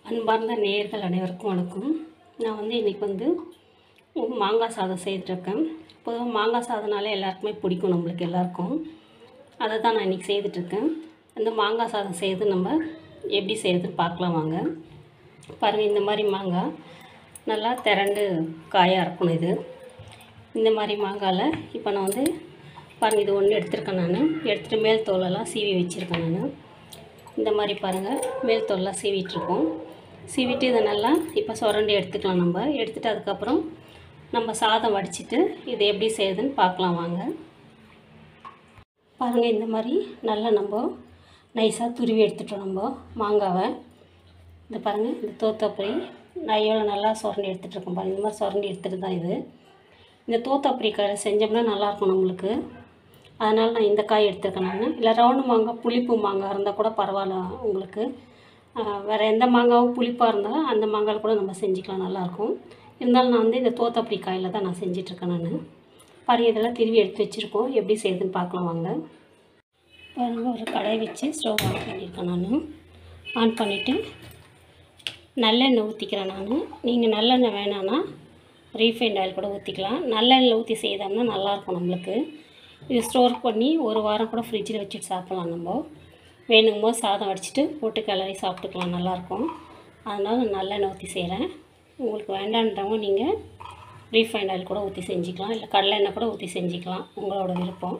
அன்பார்ந்த நேயர்கள் அனைவருக்கும் வணக்கம் நான் வந்து இன்றைக்கி வந்து மாங்காய் சாதம் செய்துட்ருக்கேன் பொதுவாக மாங்காய் சாதம்னாலே எல்லாருக்குமே பிடிக்கும் நம்மளுக்கு எல்லாருக்கும் அதை தான் நான் இன்றைக்கி செய்துட்ருக்கேன் அந்த மாங்காய் சாதம் செய்து நம்ம எப்படி செய்யுதுன்னு பார்க்கலாம் வாங்க பாருங்கள் இந்த மாதிரி மாங்காய் நல்லா திரண்டு காயாக இருக்கணும் இது இந்த மாதிரி மாங்காயில் இப்போ நான் வந்து பாருங்கள் இது ஒன்று எடுத்திருக்கேன் நான் எடுத்துகிட்டு மேல் தோலெல்லாம் சீவி வச்சுருக்கேன் நான் இந்த மாதிரி பாருங்கள் மேல் தோல்லாம் சீவிட்டுருக்கோம் சீவிட்டு இதை நல்லா இப்போ சுரண்டி எடுத்துக்கலாம் நம்ம எடுத்துகிட்டு அதுக்கப்புறம் நம்ம சாதம் வடிச்சிட்டு இது எப்படி செய்யுதுன்னு பார்க்கலாம் வாங்க பாருங்கள் இந்த மாதிரி நல்லா நம்ம நைஸாக துருவி எடுத்துட்டோம் நம்ம மாங்காவை இந்த பாருங்கள் இந்த தோத்தப்பரி நான் எவ்வளோ நல்லா சுரண்டி எடுத்துகிட்ருக்கேன் பாருங்கள் இந்த மாதிரி சுரண்டி எடுத்துகிட்டு தான் இது இந்த தோத்தப்பரி காய் செஞ்சோம்னா நல்லாயிருக்கும் நம்மளுக்கு அதனால் நான் இந்த காய் எடுத்துருக்கேன் நான் இல்லை ரவுண்டு மாங்காய் புளிப்பு மாங்காய் இருந்தால் கூட பரவாயில்ல உங்களுக்கு ஆஹ் வேறு எந்த மாங்காவும் புளிப்பாக இருந்தாலும் அந்த மாங்காயில் கூட நம்ம செஞ்சுக்கலாம் நல்லாயிருக்கும் இருந்தாலும் நான் வந்து இந்த தோத்தப்படி காயில் தான் நான் செஞ்சிட்ருக்கேன் நான் பாருங்கள் இதெல்லாம் திருவி எடுத்து வச்சுருக்கோம் எப்படி செய்யுதுன்னு பார்க்கலாம் வாங்க பாருங்கள் ஒரு கடாய் வச்சு ஸ்டவ் ஆன் பண்ணியிருக்கேன் நான் ஆன் பண்ணிவிட்டு நல்லெண்ணெய் ஊற்றிக்கிறேன் நான் நீங்கள் நல்லெண்ணெய் வேணான்னா ரீஃபைண்ட் ஆயில் கூட ஊற்றிக்கலாம் நல்லெண்ணெயில் ஊற்றி செய்தோம்னா நல்லாயிருக்கும் நம்மளுக்கு இது ஸ்டோர் பண்ணி ஒரு வாரம் கூட ஃப்ரிட்ஜில் வச்சுட்டு சாப்பிட்லாம் நம்ம வேணுங்கும் போது சாதம் வடிச்சிட்டு போட்டு கிளறி சாப்பிட்டுக்கலாம் நல்லாயிருக்கும் அதனால் நான் நல்லெண்ணெய் ஊற்றி செய்கிறேன் உங்களுக்கு வேண்டான்றவங்க நீங்கள் ரீஃபைண்ட் ஆயில் கூட ஊற்றி செஞ்சுக்கலாம் இல்லை கடலை எண்ணெய் கூட ஊற்றி செஞ்சுக்கலாம் உங்களோட விருப்பம்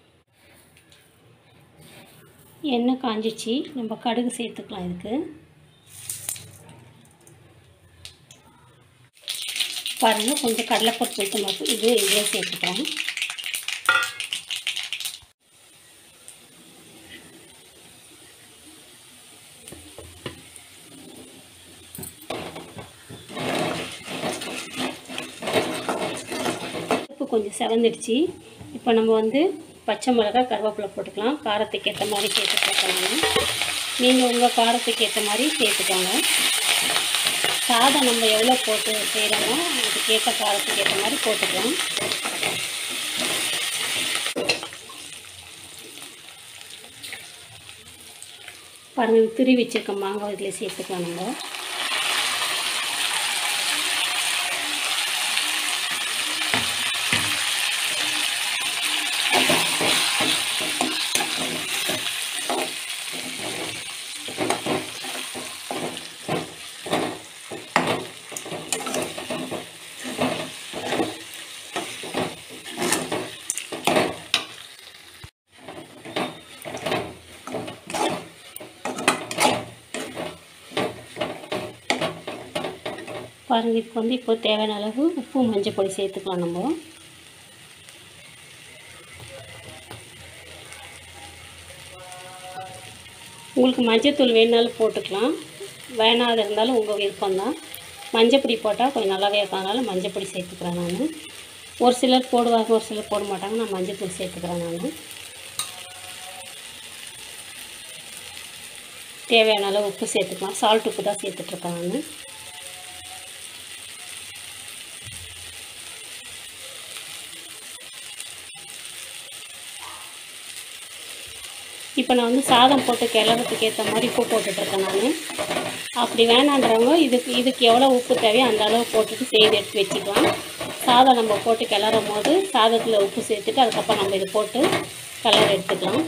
எண்ணெய் காஞ்சிச்சு நம்ம கடுகு சேர்த்துக்கலாம் இதுக்கு பாருங்கள் கொஞ்சம் கடலைப்பருப்பு சேர்த்து மட்டும் இது இதில் சேர்த்துக்கிறேன் உப்பு கொஞ்சம் செவந்துடுச்சு இப்போ நம்ம வந்து பச்சை மிளகாய் கருவேப்பிலை போட்டுக்கலாம் காரத்துக்கு ஏற்ற மாதிரி சேர்த்துக்கலாம் நீங்கள் உங்கள் காரத்துக்கு ஏற்ற மாதிரி சேர்த்துக்கோங்க சாதம் நம்ம எவ்வளோ போட்டு செய்கிறோமோ அதுக்கேற்ற காரத்துக்கு ஏற்ற மாதிரி போட்டுக்கலாம் பாருங்கள் துருவி வச்சுருக்க மாங்காய் இதில் சேர்த்துக்கலாம் நம்ம பாருங்கள் இதுக்கு வந்து இப்போ தேவையான அளவு உப்பு மஞ்சள் பொடி சேர்த்துக்கலாம் நம்ம உங்களுக்கு மஞ்சத்தூள் வேணுனாலும் போட்டுக்கலாம் வேணாத இருந்தாலும் உங்கள் விருப்பம்தான் மஞ்சப்பொடி போட்டால் கொஞ்சம் நல்லாவே இருக்கறனால மஞ்சப்பொடி சேர்த்துக்கிறேன் நான் ஒரு சிலர் போடுவாங்க ஒரு சிலர் போட மாட்டாங்க நான் மஞ்சத்தூள் சேர்த்துக்கிறேன் நான் தேவையான அளவு உப்பு சேர்த்துக்கலாம் சால்ட் உப்பு தான் சேர்த்துட்ருக்கேன் நான் இப்போ நான் வந்து சாதம் போட்டு கிளறதுக்கு ஏற்ற மாதிரி உப்பு போட்டுட்ருக்கேன் நான் அப்படி வேணான்றவங்க இதுக்கு இதுக்கு எவ்வளோ உப்பு தேவையோ அந்த அளவு போட்டுட்டு செய்து எடுத்து வச்சுக்கலாம் சாதம் நம்ம போட்டு கிளறும் போது சாதத்தில் உப்பு சேர்த்துட்டு அதுக்கப்புறம் நம்ம இது போட்டு கலர் எடுத்துக்கலாம்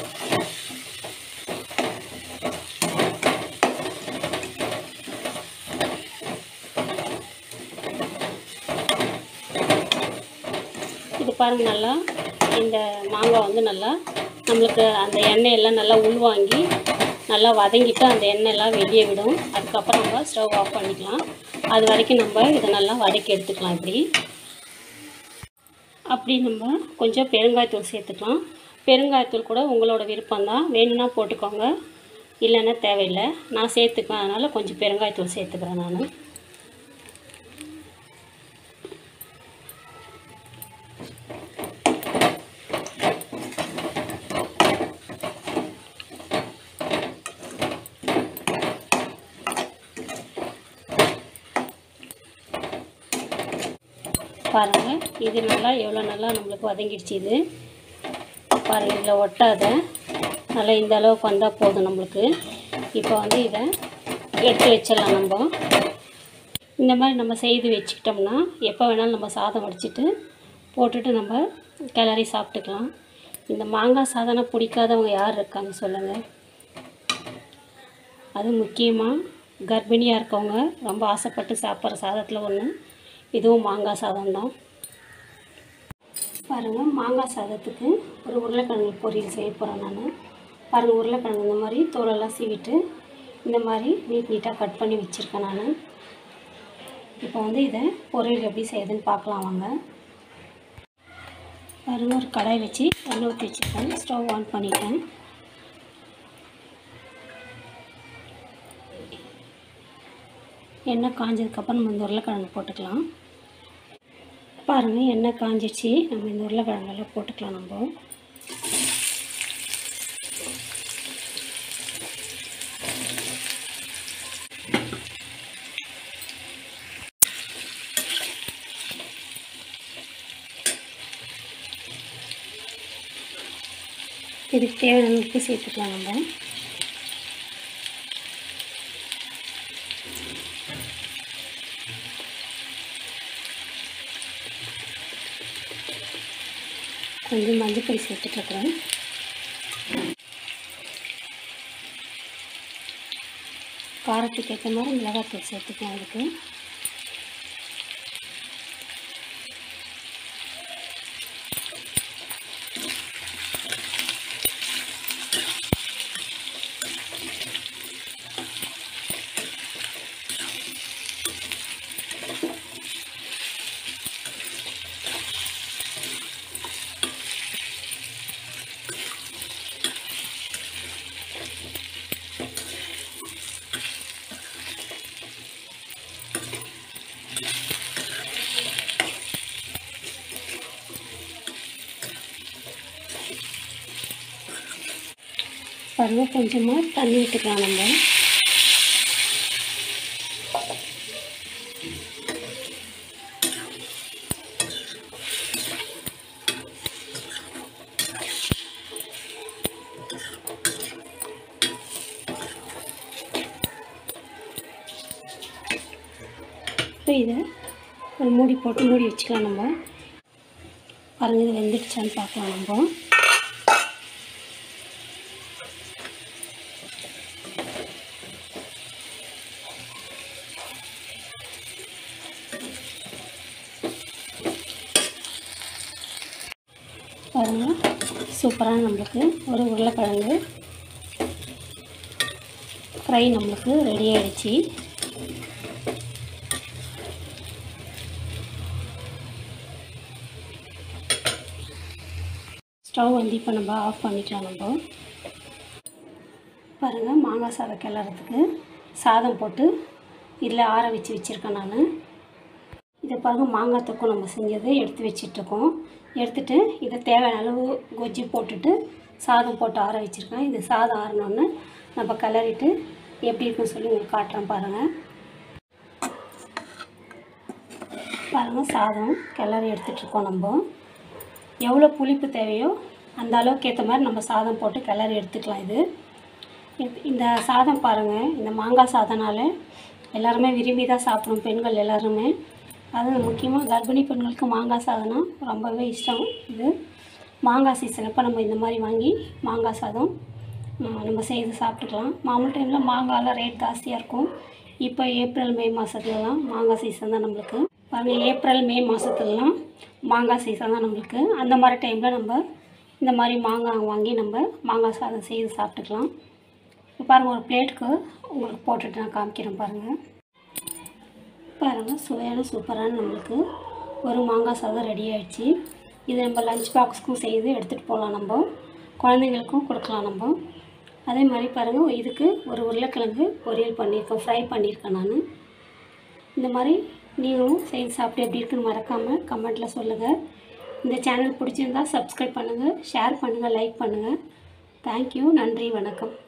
இது பாருங்கள் நல்லா இந்த மாங்காய் வந்து நல்லா நம்மளுக்கு அந்த எண்ணெயெல்லாம் நல்லா உள்வாங்கி நல்லா வதங்கிட்டு அந்த எண்ணெயெல்லாம் வெளியே விடும் அதுக்கப்புறம் நம்ம ஸ்டவ் ஆஃப் பண்ணிக்கலாம் அது வரைக்கும் நம்ம இதை நல்லா வதக்கி எடுத்துக்கலாம் இப்படி அப்படி நம்ம கொஞ்சம் பெருங்காயத்தூள் சேர்த்துக்கலாம் பெருங்காயத்தூள் கூட உங்களோட விருப்பம்தான் வேணும்னா போட்டுக்கோங்க இல்லைன்னா தேவையில்லை நான் சேர்த்துக்குவேன் அதனால் கொஞ்சம் பெருங்காயத்தூள் சேர்த்துக்கிறேன் நான் பாருங்கள் இது நல்லா எவ்வளோ நல்லா நம்மளுக்கு வதங்கிடுச்சு இது பாருங்கள் இதில் ஒட்டாத நல்லா இந்த அளவுக்கு வந்தால் போதும் நம்மளுக்கு இப்போ வந்து இதை எடுத்து வச்சிடலாம் நம்ம இந்த மாதிரி நம்ம செய்து வச்சுக்கிட்டோம்னா எப்போ வேணாலும் நம்ம சாதம் வடிச்சிட்டு போட்டுட்டு நம்ம கிளறி சாப்பிட்டுக்கலாம் இந்த மாங்காய் சாதம்னா பிடிக்காதவங்க யார் இருக்காங்க சொல்லுங்கள் அது முக்கியமாக கர்ப்பிணியாக இருக்கவங்க ரொம்ப ஆசைப்பட்டு சாப்பிட்ற சாதத்தில் ஒன்று இதுவும் மாங்காய் சாதம் தான் பாருங்கள் மாங்காய் சாதத்துக்கு ஒரு உருளைக்கிழங்கு பொரியல் செய்ய போகிறேன் நான் பாருங்கள் உருளைக்கிழங்கு இந்த மாதிரி தோலெல்லாம் சீவிட்டு இந்த மாதிரி நீட் நீட்டாக கட் பண்ணி வச்சுருக்கேன் நான் இப்போ வந்து இதை பொரியல் எப்படி செய்யுதுன்னு பார்க்கலாம் வாங்க பாருங்கள் ஒரு கடாய் வச்சு எண்ணெய் ஊற்றி வச்சுருக்கேன் ஸ்டவ் ஆன் பண்ணிட்டேன் எண்ணெய் காஞ்சதுக்கப்புறம் நம்ம இந்த உருளைக்கிழங்கு போட்டுக்கலாம் பாருங்கள் எண்ணெய் காஞ்சிச்சு நம்ம இந்த உருளைக்கிழங்கெல்லாம் போட்டுக்கலாம் நம்ம இதுக்கு தேவையான உப்பு சேர்த்துக்கலாம் நம்ம கொஞ்சம் மஞ்சள் பொடி சேர்த்துட்ருக்குறேன் காரத்துக்கு ஏற்ற மாதிரி மிளகாத்தூள் சேர்த்துக்கலாம் அதுக்கு பாருங்கள் கொஞ்சமாக தண்ணி விட்டுக்கலாம் நம்ம இப்போ இதை ஒரு மூடி போட்டு மூடி வச்சுக்கலாம் நம்ம பாருங்கள் இது வெந்துடுச்சான்னு பார்க்கலாம் நம்ம பாருங்கள் சூப்பராக நம்மளுக்கு ஒரு உருளைக்கிழங்கு ஃப்ரை நம்மளுக்கு ரெடி ஆகிடுச்சு ஸ்டவ் வந்து இப்போ நம்ம ஆஃப் பண்ணிக்கலாம் நம்ம பாருங்கள் மாங்காய் சாதம் கிளறதுக்கு சாதம் போட்டு இதில் ஆற வச்சு வச்சுருக்கேன் நான் இதை பாருங்கள் மாங்காய் தொக்கம் நம்ம செஞ்சது எடுத்து வச்சிட்ருக்கோம் எடுத்துட்டு இதை தேவையான அளவு கொஜ்ஜி போட்டுட்டு சாதம் போட்டு ஆற வச்சுருக்கேன் இது சாதம் ஆறினோன்னு நம்ம கிளறிட்டு எப்படி இருக்குன்னு சொல்லி உங்களுக்கு காட்டுறேன் பாருங்கள் பாருங்கள் சாதம் கிளறி எடுத்துகிட்ருக்கோம் நம்ம எவ்வளோ புளிப்பு தேவையோ அந்த அளவுக்கு ஏற்ற மாதிரி நம்ம சாதம் போட்டு கிளறி எடுத்துக்கலாம் இது இது- இந்த சாதம் பாருங்கள் இந்த மாங்காய் சாதனால எல்லாருமே விரும்பி தான் சாப்பிடும் பெண்கள் எல்லாருமே அதுவும் முக்கியமாக கர்ப்பிணி பெண்களுக்கு மாங்காய் சாதம்னா ரொம்பவே இஷ்டம் இது மாங்காய் சீசன் அப்போ நம்ம இந்த மாதிரி வாங்கி மாங்காய் சாதம் ம், நம்ம செய்து சாப்பிட்டுக்கலாம் மாமூல் டைமில் மாங்காய்லாம் ரேட் ஜாஸ்தியாக இருக்கும் இப்போ ஏப்ரல் மே மாதத்துலலாம் மாங்காய் சீசன் தான் நம்மளுக்கு பாருங்கள் ஏப்ரல் மே மாதத்துலலாம் மாங்காய் சீசன் தான் நம்மளுக்கு அந்த மாதிரி டைமில் நம்ம இந்த மாதிரி மாங்காய் வாங்கி நம்ம மாங்காய் சாதம் செய்து சாப்பிட்டுக்கலாம் இப்போ பாருங்கள் ஒரு பிளேட்டுக்கு உங்களுக்கு போட்டுட்டு நான் காமிக்கிறேன் பாருங்கள் பாருங்கள் சுவையான சூப்பரான நம்மளுக்கு ஒரு மாங்காய் சாதம் ரெடி ஆயிடுச்சு இது நம்ம லஞ்ச் பாக்ஸ்க்கும் செய்து எடுத்துகிட்டு போகலாம் நம்ம குழந்தைங்களுக்கும் கொடுக்கலாம் நம்ம அதே மாதிரி பாருங்கள் இதுக்கு ஒரு உருளைக்கிழங்கு பொரியல் பண்ணியிருக்கேன் ஃப்ரை பண்ணியிருக்கேன் நான் இந்த மாதிரி நீங்களும் செய்து சாப்பிட்டு எப்படி இருக்குன்னு மறக்காமல் கமெண்ட்டில் சொல்லுங்கள் இந்த சேனல் பிடிச்சிருந்தா சப்ஸ்கிரைப் பண்ணுங்கள் ஷேர் பண்ணுங்கள் லைக் பண்ணுங்கள் தேங்க்யூ நன்றி வணக்கம்